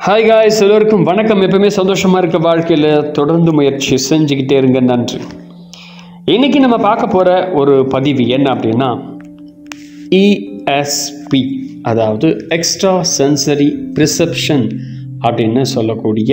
hi guys எல்லோருக்கும் வணக்கம் எப்பவுமே சந்தோஷமாக இருக்க வாழ்க்கையில் தொடர்ந்து முயற்சி செஞ்சுக்கிட்டே இருங்க நன்றி இன்னைக்கு நம்ம பார்க்க போகிற ஒரு பதிவு என்ன அப்படின்னா இஎஸ்பி அதாவது எக்ஸ்ட்ரா சென்சரி ப்ரிசெப்ஷன் அப்படின்னு சொல்லக்கூடிய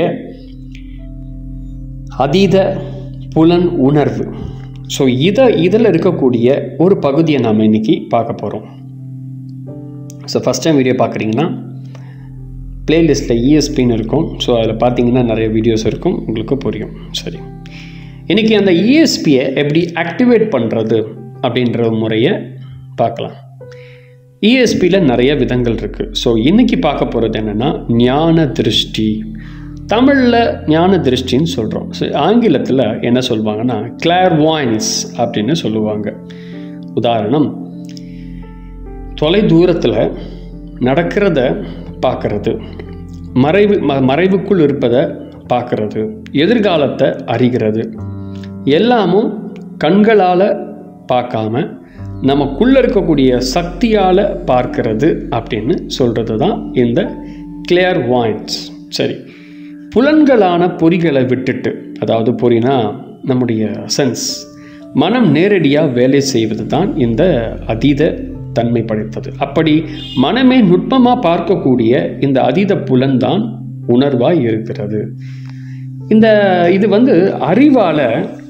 அதீத புலன் உணர்வு ஸோ இதை இதில் இருக்கக்கூடிய ஒரு பகுதியை நாம் இன்னைக்கு பார்க்க போகிறோம் ஸோ ஃபஸ்ட் டைம் வீடியோ பார்க்குறீங்கன்னா பிளேலிஸ்ட்டில் இஎஸ்பின்னு இருக்கும் ஸோ அதில் பார்த்தீங்கன்னா நிறைய வீடியோஸ் இருக்கும் உங்களுக்கு புரியும் சரி இன்றைக்கி அந்த இஎஸ்பியை எப்படி ஆக்டிவேட் பண்ணுறது அப்படின்ற முறையை பார்க்கலாம் இஎஸ்பியில் நிறைய விதங்கள் இருக்குது ஸோ இன்றைக்கி பார்க்க போகிறது என்னென்னா ஞான திருஷ்டி தமிழில் ஞான திருஷ்டின்னு சொல்கிறோம் ஸோ ஆங்கிலத்தில் என்ன சொல்லுவாங்கன்னா கிளார்வாயின்ஸ் அப்படின்னு சொல்லுவாங்க உதாரணம் தொலை தூரத்தில் நடக்கிறத பார்க்கறது மறைவு ம மறைவுக்குள் இருப்பதை பார்க்கறது எதிர்காலத்தை அறிகிறது எல்லாமும் கண்களால் பார்க்காம நமக்குள்ளே இருக்கக்கூடிய சக்தியால் பார்க்கறது அப்படின்னு சொல்கிறது தான் இந்த கிளியர் வாயின்ஸ் சரி புலன்களான பொறிகளை விட்டுட்டு அதாவது பொறினா நம்முடைய சென்ஸ் மனம் நேரடியாக வேலை செய்வது தான் இந்த அதீத தன்மை படைத்தது அப்படி மனமே நுட்பமாக பார்க்கக்கூடிய இந்த அதீத புலன்தான் உணர்வாய் இருக்கிறது இந்த இது வந்து அறிவால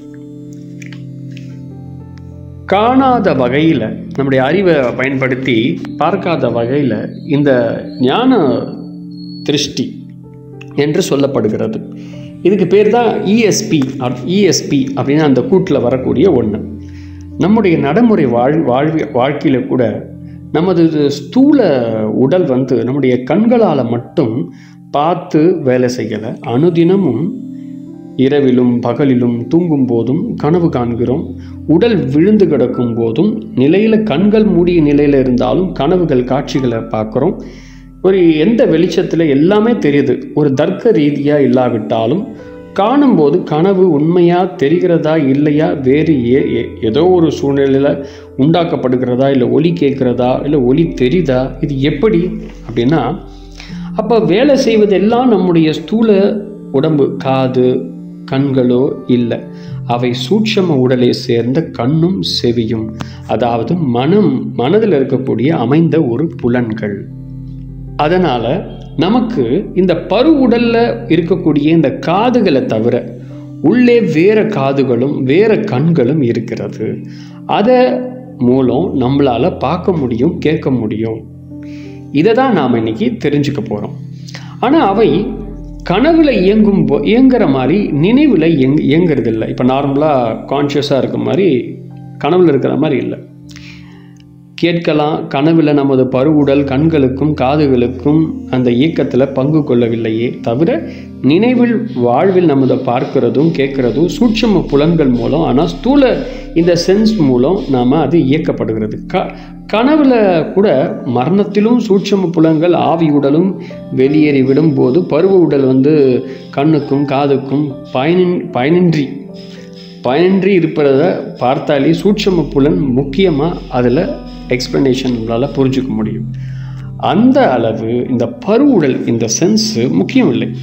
காணாத வகையில் நம்முடைய அறிவை பயன்படுத்தி பார்க்காத வகையில் இந்த ஞான திருஷ்டி என்று சொல்லப்படுகிறது இதுக்கு பேர் தான் இஎஸ்பி இஎஸ்பி அப்படின்னு அந்த கூட்டில் வரக்கூடிய ஒன்று நம்முடைய நடைமுறை வாழ் வாழ்வி வாழ்க்கையில் கூட நமது ஸ்தூல உடல் வந்து நம்முடைய கண்களால் மட்டும் பார்த்து வேலை செய்யலை அனுதினமும் இரவிலும் பகலிலும் தூங்கும் போதும் கனவு காண்கிறோம் உடல் விழுந்து கிடக்கும் போதும் நிலையில் கண்கள் மூடிய நிலையில் இருந்தாலும் கனவுகள் காட்சிகளை பார்க்குறோம் ஒரு எந்த வெளிச்சத்தில் எல்லாமே தெரியுது ஒரு தர்க்க ரீதியாக இல்லாவிட்டாலும் காணும்போது கனவு உண்மையாக தெரிகிறதா இல்லையா வேறு ஏ ஏதோ ஒரு சூழ்நிலையில் உண்டாக்கப்படுகிறதா இல்லை ஒலி கேட்குறதா இல்லை ஒலி தெரியுதா இது எப்படி அப்படின்னா அப்போ வேலை செய்வதெல்லாம் நம்முடைய ஸ்தூல உடம்பு காது கண்களோ இல்லை அவை சூட்சம உடலை சேர்ந்த கண்ணும் செவியும் அதாவது மனம் மனதில் இருக்கக்கூடிய அமைந்த ஒரு புலன்கள் அதனால் நமக்கு இந்த பரு உடல்ல இருக்கக்கூடிய இந்த காதுகளை தவிர உள்ளே வேற காதுகளும் வேற கண்களும் இருக்கிறது அதை மூலம் நம்மளால் பார்க்க முடியும் கேட்க முடியும் இதை தான் நாம் இன்னைக்கு தெரிஞ்சுக்க போகிறோம் ஆனால் அவை கனவுல இயங்கும் போ இயங்குற மாதிரி நினைவில் இயங் இயங்குறது இல்லை இப்போ நார்மலாக கான்ஷியஸாக இருக்க மாதிரி கனவுல இருக்கிற மாதிரி இல்லை கேட்கலாம் கனவில் நமது பருவுடல் கண்களுக்கும் காதுகளுக்கும் அந்த இயக்கத்தில் பங்கு கொள்ளவில்லையே தவிர நினைவில் வாழ்வில் நமதை பார்க்கிறதும் கேட்குறதும் சூட்சம புலன்கள் மூலம் ஆனால் ஸ்தூல இந்த சென்ஸ் மூலம் நாம் அது இயக்கப்படுகிறது க கனவில் கூட மரணத்திலும் சூட்சம புலன்கள் ஆவி உடலும் வெளியேறி விடும்போது பருவ உடல் வந்து கண்ணுக்கும் காதுக்கும் பயனின் பயனின்றி பயனின்றி இருப்பதை பார்த்தாலே சூட்சம புலன் முக்கியமாக அதில் எக்ஸ்ப்ளனேஷன் நம்மளால் புரிஞ்சுக்க முடியும் அந்த அளவு இந்த பருவுடல் இந்த சென்ஸு முக்கியம் இல்லை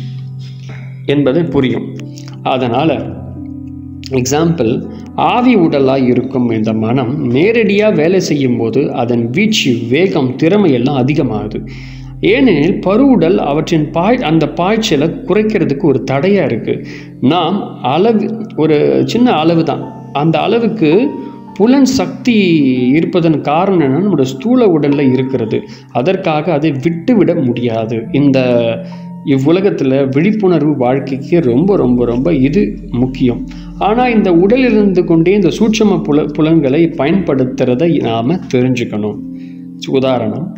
என்பது புரியும் அதனால் எக்ஸாம்பிள் ஆவி உடலாக இருக்கும் இந்த மனம் நேரடியாக வேலை செய்யும் போது அதன் வீச்சு வேகம் திறமை எல்லாம் அதிகமாகுது ஏனெனில் பருவுடல் அவற்றின் பாய் அந்த பாய்ச்சலை குறைக்கிறதுக்கு ஒரு தடையாக இருக்குது நாம் அளவு ஒரு சின்ன அளவு தான் அந்த அளவுக்கு புலன் சக்தி இருப்பதன் காரணம் என்னன்னா நம்முடைய ஸ்தூல உடலில் இருக்கிறது அதற்காக அதை விட்டுவிட முடியாது இந்த இவ்வுலகத்தில் விழிப்புணர்வு வாழ்க்கைக்கு ரொம்ப ரொம்ப ரொம்ப இது முக்கியம் ஆனால் இந்த உடலில் இருந்து கொண்டே இந்த சூட்சம புல புலன்களை பயன்படுத்துகிறதை நாம் தெரிஞ்சுக்கணும் உதாரணம்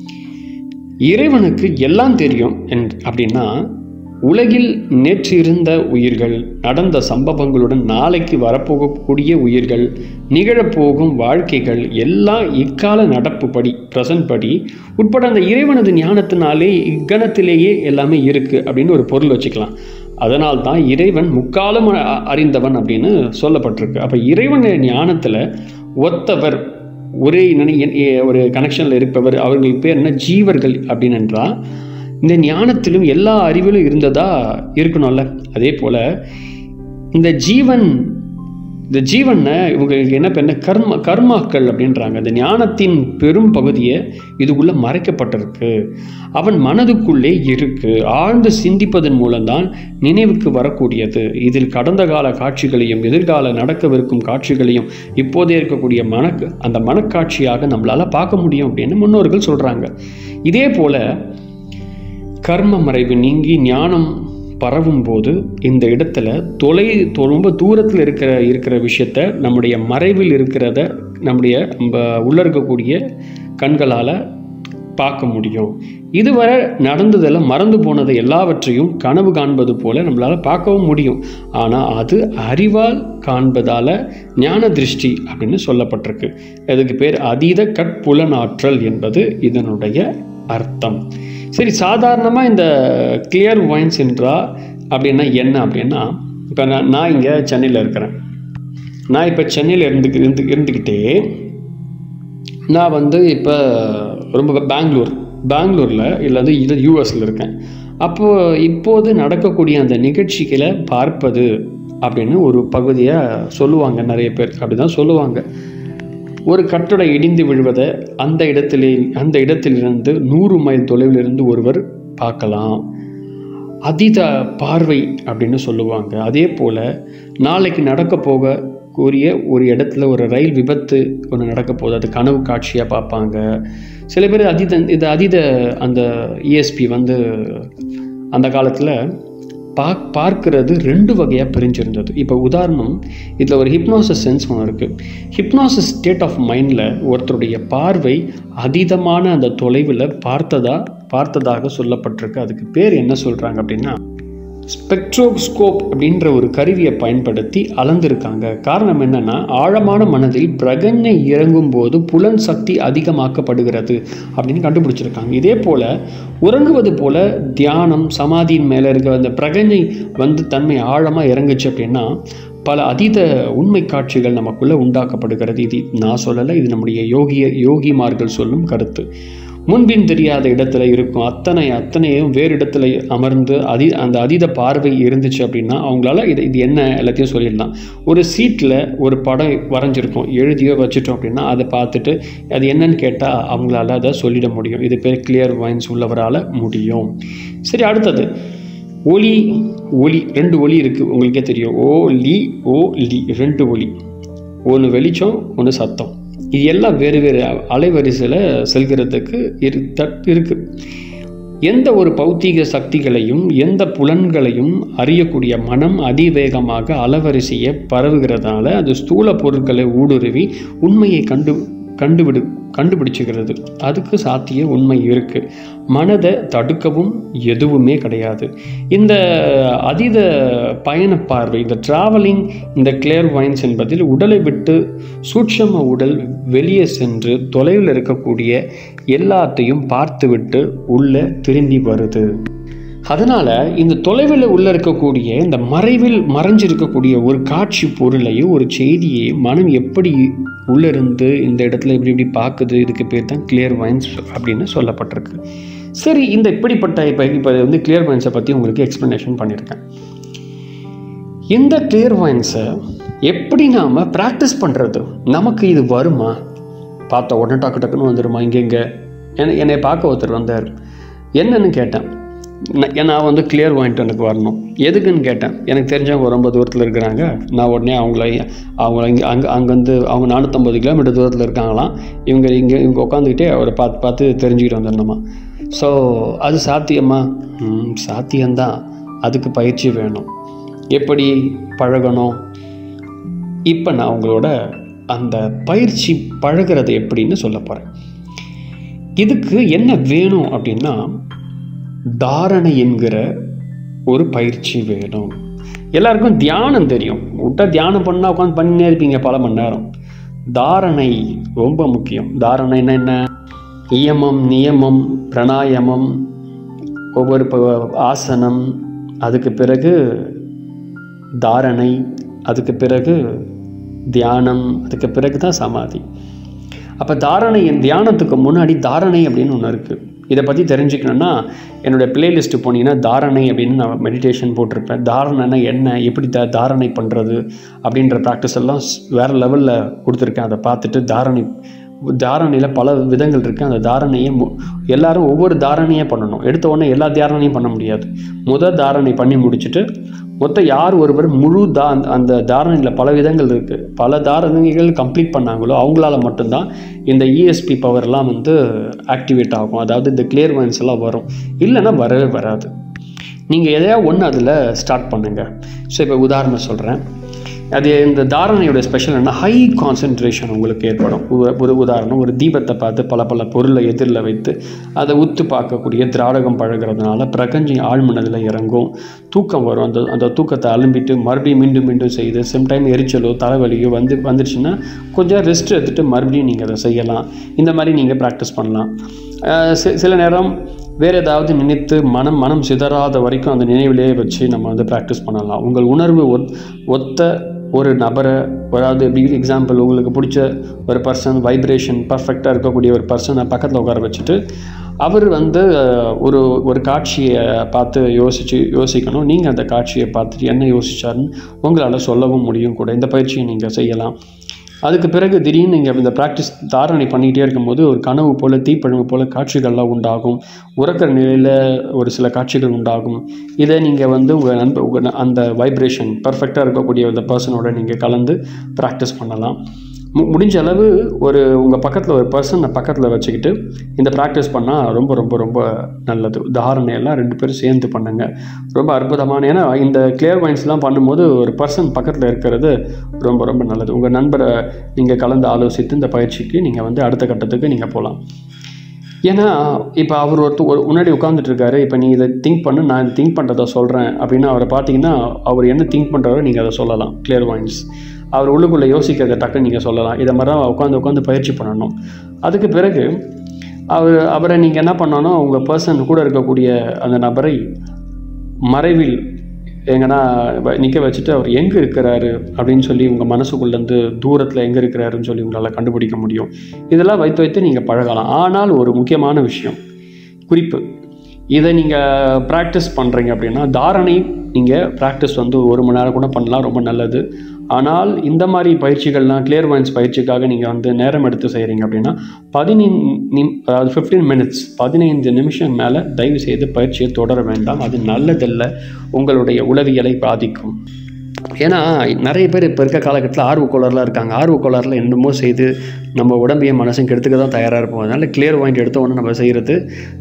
இறைவனுக்கு எல்லாம் தெரியும் என் அப்படின்னா உலகில் நேற்று இருந்த உயிர்கள் நடந்த சம்பவங்களுடன் நாளைக்கு வரப்போகக்கூடிய உயிர்கள் நிகழப்போகும் வாழ்க்கைகள் எல்லாம் இக்கால நடப்பு படி ப்ரெசன்ட் படி உட்பட அந்த இறைவனது ஞானத்தினாலே இக்கணத்திலேயே எல்லாமே இருக்குது அப்படின்னு ஒரு பொருள் வச்சுக்கலாம் அதனால் தான் இறைவன் முக்காலம் அறிந்தவன் அப்படின்னு சொல்லப்பட்டிருக்கு அப்போ இறைவன் ஞானத்தில் ஒத்தவர் ஒரே நினை ஒரு கனெக்ஷனில் இருப்பவர் அவர்கள் பேர் என்ன ஜீவர்கள் அப்படின்னு என்றால் இந்த ஞானத்திலும் எல்லா அறிவிலும் இருந்ததா இருக்கணும்ல அதே போல் இந்த ஜீவன் இந்த ஜீவனை இவங்களுக்கு என்ன பண்ண கர்ம கர்மாக்கள் அப்படின்றாங்க இந்த ஞானத்தின் பெரும் பகுதியை இதுக்குள்ளே மறைக்கப்பட்டிருக்கு அவன் மனதுக்குள்ளே இருக்கு ஆழ்ந்து சிந்திப்பதன் மூலம்தான் நினைவுக்கு வரக்கூடியது இதில் கடந்த கால காட்சிகளையும் எதிர்கால நடக்கவிருக்கும் காட்சிகளையும் இப்போதே இருக்கக்கூடிய மன அந்த மனக்காட்சியாக நம்மளால் பார்க்க முடியும் அப்படின்னு முன்னோர்கள் சொல்கிறாங்க இதே போல் கர்ம மறைவு நீங்கி ஞானம் பரவும் போது இந்த இடத்துல தொலை தொ- ரொம்ப தூரத்தில் இருக்கிற இருக்கிற விஷயத்த நம்முடைய மறைவில் இருக்கிறத நம்முடைய நம்ம உள்ள இருக்கக்கூடிய கண்களால் பார்க்க முடியும் இதுவரை நடந்ததெல்லாம் மறந்து போனது எல்லாவற்றையும் கனவு காண்பது போல நம்மளால் பார்க்கவும் முடியும் ஆனால் அது அறிவால் காண்பதால் ஞான திருஷ்டி அப்படின்னு சொல்லப்பட்டிருக்கு அதுக்கு பேர் அதீத கட்புலனாற்றல் என்பது இதனுடைய அர்த்தம் சரி சாதாரணமாக இந்த கிளியர் வாயின்ஸ் என்றா அப்படின்னா என்ன அப்படின்னா இப்போ நான் நான் இங்கே சென்னையில் இருக்கிறேன் நான் இப்போ சென்னையில் இருந்து இருந்து இருந்துக்கிட்டே நான் வந்து இப்போ ரொம்ப பெங்களூர் பெங்களூரில் இல்லாது இது யூஎஸில் இருக்கேன் அப்போது இப்போது நடக்கக்கூடிய அந்த நிகழ்ச்சிகளை பார்ப்பது அப்படின்னு ஒரு பகுதியாக சொல்லுவாங்க நிறைய பேர் அப்படி தான் சொல்லுவாங்க ஒரு கட்டடம் இடிந்து விழுவதை அந்த இடத்திலே அந்த இடத்திலிருந்து நூறு மைல் தொலைவிலிருந்து ஒருவர் பார்க்கலாம் அதீத பார்வை அப்படின்னு சொல்லுவாங்க அதே போல் நாளைக்கு நடக்க போக கூறிய ஒரு இடத்துல ஒரு ரயில் விபத்து ஒன்று நடக்க போகுது அது கனவு காட்சியாக பார்ப்பாங்க சில பேர் அதீத இது அதீத அந்த இஎஸ்பி வந்து அந்த காலத்தில் பா பார்க்கிறது ரெண்டு வகையாக பிரிஞ்சிருந்தது இப்போ உதாரணம் இதில் ஒரு ஹிப்னாசிஸ் சென்ஸ் ஒன்று இருக்குது ஹிப்னாசிஸ் ஸ்டேட் ஆஃப் மைண்டில் ஒருத்தருடைய பார்வை அதீதமான அந்த தொலைவில் பார்த்ததா பார்த்ததாக சொல்லப்பட்டிருக்கு அதுக்கு பேர் என்ன சொல்கிறாங்க அப்படின்னா ஸ்பெக்ட்ரோஸ்கோப் அப்படின்ற ஒரு கருவியை பயன்படுத்தி அளந்திருக்காங்க காரணம் என்னன்னா ஆழமான மனதில் பிரகஞ்சை இறங்கும் போது புலன் சக்தி அதிகமாக்கப்படுகிறது அப்படின்னு கண்டுபிடிச்சிருக்காங்க இதே போல உறங்குவது போல தியானம் சமாதியின் மேலே இருக்கிற அந்த பிரகஞ்சை வந்து தன்மை ஆழமாக இறங்குச்சு அப்படின்னா பல அதீத உண்மை காட்சிகள் நமக்குள்ளே உண்டாக்கப்படுகிறது இது நான் சொல்லலை இது நம்முடைய யோகிய யோகிமார்கள் சொல்லும் கருத்து முன்பின் தெரியாத இடத்துல இருக்கும் அத்தனை அத்தனையும் வேறு இடத்துல அமர்ந்து அதி அந்த அதீத பார்வை இருந்துச்சு அப்படின்னா அவங்களால இது இது என்ன எல்லாத்தையும் சொல்லிடலாம் ஒரு சீட்டில் ஒரு படம் வரைஞ்சிருக்கும் எழுதியோ வச்சுட்டோம் அப்படின்னா அதை பார்த்துட்டு அது என்னன்னு கேட்டால் அவங்களால அதை சொல்லிட முடியும் இது பேர் கிளியர் வாயின்ஸ் உள்ளவரால் முடியும் சரி அடுத்தது ஒலி ஒலி ரெண்டு ஒலி இருக்குது உங்களுக்கே தெரியும் ஓ லி ஓ லி ரெண்டு ஒலி ஒன்று வெளிச்சம் ஒன்று சத்தம் இது எல்லாம் வேறு வேறு அலைவரிசையில் செல்கிறதுக்கு இரு தட் இருக்குது எந்த ஒரு பௌத்தீக சக்திகளையும் எந்த புலன்களையும் அறியக்கூடிய மனம் அதிவேகமாக அலவரிசையை பரவுகிறதால அது ஸ்தூல பொருட்களை ஊடுருவி உண்மையை கண்டு கண்டுபிடி கண்டுபிடிச்சுக்கிறது அதுக்கு சாத்திய உண்மை இருக்குது மனதை தடுக்கவும் எதுவுமே கிடையாது இந்த அதீத பயண பார்வை இந்த டிராவலிங் இந்த கிளியர் வைன்ஸ் என்பதில் உடலை விட்டு சூட்சம உடல் வெளியே சென்று தொலைவில் இருக்கக்கூடிய எல்லாத்தையும் பார்த்துவிட்டு உள்ளே திரும்பி வருது அதனால் இந்த தொலைவில் உள்ள இருக்கக்கூடிய இந்த மறைவில் மறைஞ்சிருக்கக்கூடிய ஒரு காட்சி பொருளையும் ஒரு செய்தியை மனம் எப்படி உள்ளிருந்து இந்த இடத்துல இப்படி இப்படி பார்க்குது இதுக்கு பேர் தான் கிளியர் மைன்ஸ் அப்படின்னு சொல்லப்பட்டிருக்கு சரி இந்த இப்படிப்பட்ட இப்போ இப்போ வந்து கிளியர் மைன்ஸை பற்றி உங்களுக்கு எக்ஸ்ப்ளனேஷன் பண்ணியிருக்கேன் இந்த கிளியர் மைன்ஸை எப்படி நாம் ப்ராக்டிஸ் பண்ணுறது நமக்கு இது வருமா பார்த்த உடனே டக்கு டக்குன்னு வந்துடுமா இங்கே இங்கே என்னை என்னை பார்க்க ஒருத்தர் வந்தார் என்னன்னு கேட்டேன் நான் நான் வந்து கிளியர் வாங்கிட்டு எனக்கு வரணும் எதுக்குன்னு கேட்டேன் எனக்கு தெரிஞ்சவங்க ரொம்ப தூரத்தில் இருக்கிறாங்க நான் உடனே அவங்கள அவங்கள இங்கே அங்கே அங்கேருந்து அவங்க நானூற்றம்பது கிலோமீட்டர் தூரத்தில் இருக்காங்களாம் இவங்க இங்கே இவங்க உட்காந்துக்கிட்டே அவரை பார்த்து பார்த்து தெரிஞ்சுக்கிட்டு வந்துடணுமா ஸோ அது சாத்தியமா ம், சாத்தியம்தான் அதுக்கு பயிற்சி வேணும் எப்படி பழகணும் இப்போ நான் உங்களோட அந்த பயிற்சி பழகிறது எப்படின்னு சொல்ல போகிறேன் இதுக்கு என்ன வேணும் அப்படின்னா தாரணை என்கிற ஒரு பயிற்சி வேணும் எல்லாருக்கும் தியானம் தெரியும் விட்டா தியானம் பண்ணால் உட்காந்து பண்ணினே இருப்பீங்க பல மணி நேரம் தாரணை ரொம்ப முக்கியம் தாரணைன்னா என்ன இயமம் நியமம் பிராணாயாமம் ஒவ்வொரு ப- ஆசனம் அதுக்கு பிறகு தாரணை அதுக்கு பிறகு தியானம் அதுக்கு பிறகு தான் சமாதி அப்போ தாரணை தியானத்துக்கு முன்னாடி தாரணை அப்படின்னு ஒன்று இருக்குது இதை பற்றி தெரிஞ்சுக்கணுன்னா என்னுடைய பிளேலிஸ்ட்டு போனீங்கன்னா தாரணை அப்படின்னு நான் மெடிடேஷன் போட்டிருப்பேன் தாரணைனா என்ன எப்படி த தாரணை பண்ணுறது அப்படின்ற ப்ராக்டிஸ் எல்லாம் ஸ்- வேற லெவலில் கொடுத்துருக்கேன் அதை பார்த்துட்டு தாரணை தாரணையில் பல விதங்கள் இருக்குது அந்த தாரணையை மு- எல்லாரும் ஒவ்வொரு தாரணையாக பண்ணணும் எடுத்த உடனே எல்லா தாரணையும் பண்ண முடியாது முதல் தாரணை பண்ணி முடிச்சுட்டு மொத்தம் யார் ஒருவர் முழு தா அந்த- அந்த தாரணையில் பல விதங்கள் இருக்குது பல தாரணைகள் கம்ப்ளீட் பண்ணாங்களோ அவங்களால மட்டும்தான் இந்த இஎஸ்பி பவர்லாம் வந்து ஆக்டிவேட் ஆகும் அதாவது இந்த கிளியர் எல்லாம் வரும் இல்லைன்னா வரவே வராது நீங்கள் எதையா ஒன்று அதில் ஸ்டார்ட் பண்ணுங்கள் ஸோ இப்போ உதாரணம் சொல்கிறேன் அது இந்த தாரணையோட ஸ்பெஷல் என்ன ஹை கான்சென்ட்ரேஷன் உங்களுக்கு ஏற்படும் உ- ஒரு உதாரணம் ஒரு தீபத்தை பார்த்து பல பல பொருளை எதிரில் வைத்து அதை உத்து பார்க்கக்கூடிய திராடகம் பழகிறதுனால பிரகஞ்சி ஆழ்மனதில் இறங்கும் தூக்கம் வரும் அந்த அந்த தூக்கத்தை அலும்பிட்டு மறுபடியும் மீண்டும் மீண்டும் செய்து சம்டைம் எரிச்சலோ தலைவலியோ வந்து வந்துடுச்சுன்னா கொஞ்சம் ரெஸ்ட் எடுத்துட்டு மறுபடியும் நீங்கள் அதை செய்யலாம் இந்த மாதிரி நீங்கள் ப்ராக்டிஸ் பண்ணலாம் அஹ் சி- சில நேரம் வேறு ஏதாவது நினைத்து மனம் மனம் சிதறாத வரைக்கும் அந்த நினைவிலேயே வச்சு நம்ம வந்து ப்ராக்டிஸ் பண்ணலாம் உங்கள் உணர்வு ஒத் ஒத்த ஒரு நபரை அதாவது எப்படி எக்ஸாம்பிள் உங்களுக்கு பிடிச்ச ஒரு பர்சன் வைப்ரேஷன் பர்ஃபெக்டாக இருக்கக்கூடிய ஒரு பர்சனை பக்கத்தில் உட்கார வச்சுட்டு அவர் வந்து அஹ், ஒரு ஒரு காட்சியை பார்த்து யோசிச்சு யோசிக்கணும் நீங்கள் அந்த காட்சியை பார்த்துட்டு என்ன யோசிச்சாருன்னு உங்களால் சொல்லவும் முடியும் கூட இந்த பயிற்சியை நீங்கள் செய்யலாம் அதுக்கு பிறகு திடீர்னு நீங்கள் இந்த ப்ராக்டிஸ் தாரணை பண்ணிக்கிட்டே இருக்கும்போது ஒரு கனவு போல் தீப்பழம்பு போல் காட்சிகள்லாம் உண்டாகும் உறக்கிற நிலையில் ஒரு சில காட்சிகள் உண்டாகும் இதை நீங்கள் வந்து உங்கள் நண்ப உங்க அந்த வைப்ரேஷன் பர்ஃபெக்டாக இருக்கக்கூடிய அந்த பர்சனோட நீங்கள் கலந்து ப்ராக்டிஸ் பண்ணலாம் மு- முடிஞ்ச அளவு ஒரு உங்கள் பக்கத்தில் ஒரு பர்சனை பக்கத்தில் வச்சுக்கிட்டு இந்த ப்ராக்டிஸ் பண்ணால் ரொம்ப ரொம்ப ரொம்ப நல்லது தாரணையெல்லாம் ரெண்டு பேரும் சேர்ந்து பண்ணுங்க ரொம்ப அற்புதமான ஏன்னா இந்த கிளியர் மைண்ட்ஸ்லாம் பண்ணும்போது ஒரு பர்சன் பக்கத்தில் இருக்கிறது ரொம்ப ரொம்ப நல்லது உங்கள் நண்பரை நீங்கள் கலந்து ஆலோசித்து இந்த பயிற்சிக்கு நீங்கள் வந்து அடுத்த கட்டத்துக்கு நீங்கள் போகலாம் ஏன்னா இப்போ அவர் ஒருத்தர் ஒரு முன்னாடி உட்காந்துட்டு இருக்காரு இப்போ நீ இதை திங்க் பண்ணு நான் திங்க் பண்ணுறத சொல்கிறேன் அப்படின்னு அவரை பார்த்தீங்கன்னா அவர் என்ன திங்க் பண்ணுறாரோ நீங்கள் அதை சொல்லலாம் கிளியர் பாயிண்ட்ஸ் அவர் உள்ளுக்குள்ளே யோசிக்கிறத டக்குன்னு நீங்கள் சொல்லலாம் இதை மாதிரி தான் உட்காந்து உட்காந்து பயிற்சி பண்ணணும் அதுக்கு பிறகு அவர் அவரை நீங்கள் என்ன பண்ணணும் உங்கள் பர்சன் கூட இருக்கக்கூடிய அந்த நபரை மறைவில் எங்கன்னா நிற்க வச்சுட்டு அவர் எங்கே இருக்கிறாரு அப்படின்னு சொல்லி உங்கள் மனசுக்குள்ளேருந்து தூரத்தில் எங்கே இருக்கிறாருன்னு சொல்லி உங்களால் கண்டுபிடிக்க முடியும் இதெல்லாம் வைத்து வைத்து நீங்கள் பழகலாம் ஆனால் ஒரு முக்கியமான விஷயம் குறிப்பு இதை நீங்கள் ப்ராக்டிஸ் பண்ணுறீங்க அப்படின்னா தாரணை நீங்கள் ப்ராக்டிஸ் வந்து ஒரு மணி நேரம் கூட பண்ணலாம் ரொம்ப நல்லது ஆனால் இந்த மாதிரி பயிற்சிகள்லாம் கிளியர் மைண்ட்ஸ் பயிற்சிக்காக நீங்கள் வந்து நேரம் எடுத்து செய்கிறீங்க அப்படின்னா பதினைந்து நிம் அதாவது ஃபிஃப்டீன் மினிட்ஸ் பதினைந்து நிமிஷம் மேலே தயவு செய்து பயிற்சியை தொடர வேண்டாம் அது நல்லதல்ல உங்களுடைய உளவியலை பாதிக்கும் ஏன்னா நிறைய பேர் இப்போ இருக்க காலகட்டத்தில் ஆர்வ கோளாறுலாம் இருக்காங்க ஆர்வ கோளாறுல என்னமோ செய்து நம்ம உடம்பையும் மனசும் கெடுத்துக்க தான் தயாராக இருப்போம் அதனால் கிளியர் பாயிண்ட் எடுத்த உடனே நம்ம செய்கிறது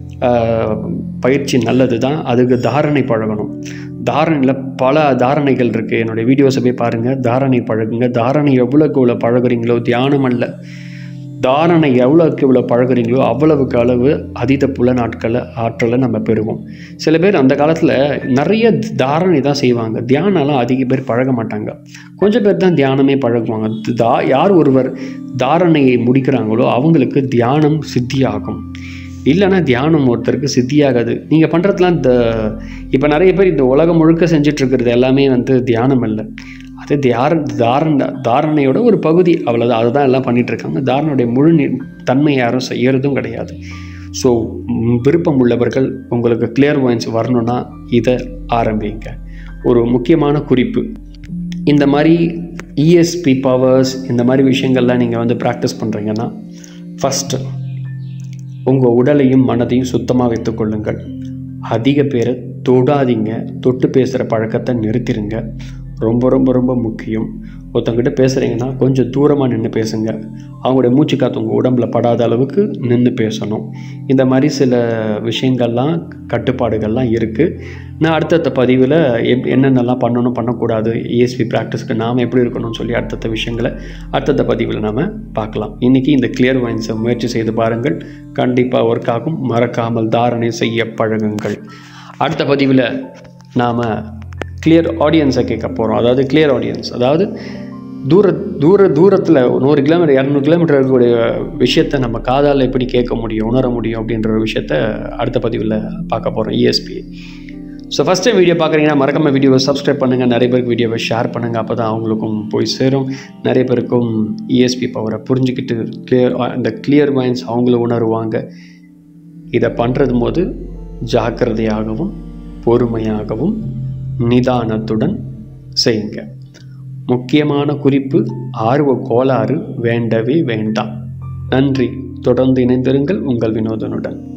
பயிற்சி நல்லது தான் அதுக்கு தாரணை பழகணும் தாரணையில் பல தாரணைகள் இருக்குது என்னுடைய வீடியோஸை போய் பாருங்கள் தாரணை பழகுங்க தாரணை எவ்வளோக்கு எவ்வளோ பழகுறீங்களோ தியானம் அல்ல தாரணை எவ்வளோக்கு எவ்வளோ பழகுறீங்களோ அவ்வளவுக்கு அளவு அதீத புல நாட்களை ஆற்றலை நம்ம பெறுவோம் சில பேர் அந்த காலத்தில் நிறைய தாரணை தான் செய்வாங்க தியானம்லாம் அதிக பேர் பழக மாட்டாங்க கொஞ்சம் பேர் தான் தியானமே பழகுவாங்க தா யார் ஒருவர் தாரணையை முடிக்கிறாங்களோ அவங்களுக்கு தியானம் சித்தியாகும் இல்லைன்னா தியானம் ஒருத்தருக்கு சித்தியாகாது நீங்கள் பண்ணுறதுலாம் இந்த இப்போ நிறைய பேர் இந்த உலகம் முழுக்க செஞ்சுட்டு இருக்கிறது எல்லாமே வந்து தியானம் இல்லை அது தியார தாரண தாரணையோட ஒரு பகுதி அவ்வளோதான் அதுதான் எல்லாம் பண்ணிட்டு இருக்காங்க தாரணையுடைய முழு நி- தன்மை யாரும் செய்யறதும் கிடையாது ஸோ விருப்பம் உள்ளவர்கள் உங்களுக்கு கிளியர் வாயின்ஸ் வரணும்னா இதை ஆரம்பிங்க ஒரு முக்கியமான குறிப்பு இந்த மாதிரி இஎஸ்பி பவர்ஸ் இந்த மாதிரி விஷயங்கள்லாம் நீங்கள் வந்து ப்ராக்டிஸ் பண்ணுறீங்கன்னா ஃபஸ்ட்டு உங்கள் உடலையும் மனதையும் சுத்தமாக வைத்துக்கொள்ளுங்கள் அதிக பேரை தொடாதீங்க தொட்டு பேசுகிற பழக்கத்தை நிறுத்திடுங்க ரொம்ப ரொம்ப ரொம்ப முக்கியம் ஒருத்தவங்கிட்ட பேசுகிறீங்கன்னா கொஞ்சம் தூரமாக நின்று பேசுங்க அவங்களுடைய மூச்சு காற்று உங்கள் உடம்புல படாத அளவுக்கு நின்று பேசணும் இந்த மாதிரி சில விஷயங்கள்லாம் கட்டுப்பாடுகள்லாம் இருக்குது நான் அடுத்தடுத்த பதிவில் எப் என்னென்னலாம் பண்ணணும் பண்ணக்கூடாது இஎஸ்பி ப்ராக்டிஸ்க்கு நாம் எப்படி இருக்கணும்னு சொல்லி அடுத்தடுத்த விஷயங்களை அடுத்தடுத்த பதிவில் நாம் பார்க்கலாம் இன்றைக்கி இந்த கிளியர் வைன்ஸை முயற்சி செய்து பாருங்கள் கண்டிப்பாக ஒர்க் ஆகும் மறக்காமல் தாரணை செய்ய பழகுங்கள் அடுத்த பதிவில் நாம் கிளியர் ஆடியன்ஸை கேட்க போகிறோம் அதாவது கிளியர் ஆடியன்ஸ் அதாவது தூர தூர தூரத்தில் நூறு கிலோமீட்டர் இரநூறு கிலோமீட்டர் இருக்கக்கூடிய விஷயத்தை நம்ம காதால் எப்படி கேட்க முடியும் உணர முடியும் அப்படின்ற ஒரு விஷயத்த அடுத்த பதிவில் பார்க்க போகிறோம் ESP so first time video பார்க்குறீங்கன்னா மறக்காம வீடியோவை சப்ஸ்கிரைப் பண்ணுங்கள் நிறைய பேருக்கு வீடியோவை ஷேர் பண்ணுங்கள் அப்போ தான் அவங்களுக்கும் போய் சேரும் நிறைய பேருக்கும் இஎஸ்பி பவரை புரிஞ்சுக்கிட்டு கிளியர் இந்த கிளியர் மைண்ட்ஸ் அவங்களும் உணருவாங்க இதை பண்ணுறது போது ஜாக்கிரதையாகவும் பொறுமையாகவும் நிதானத்துடன் செய்யுங்க முக்கியமான குறிப்பு ஆர்வ கோளாறு வேண்டவே வேண்டாம் நன்றி தொடர்ந்து இணைந்திருங்கள் உங்கள் வினோதனுடன்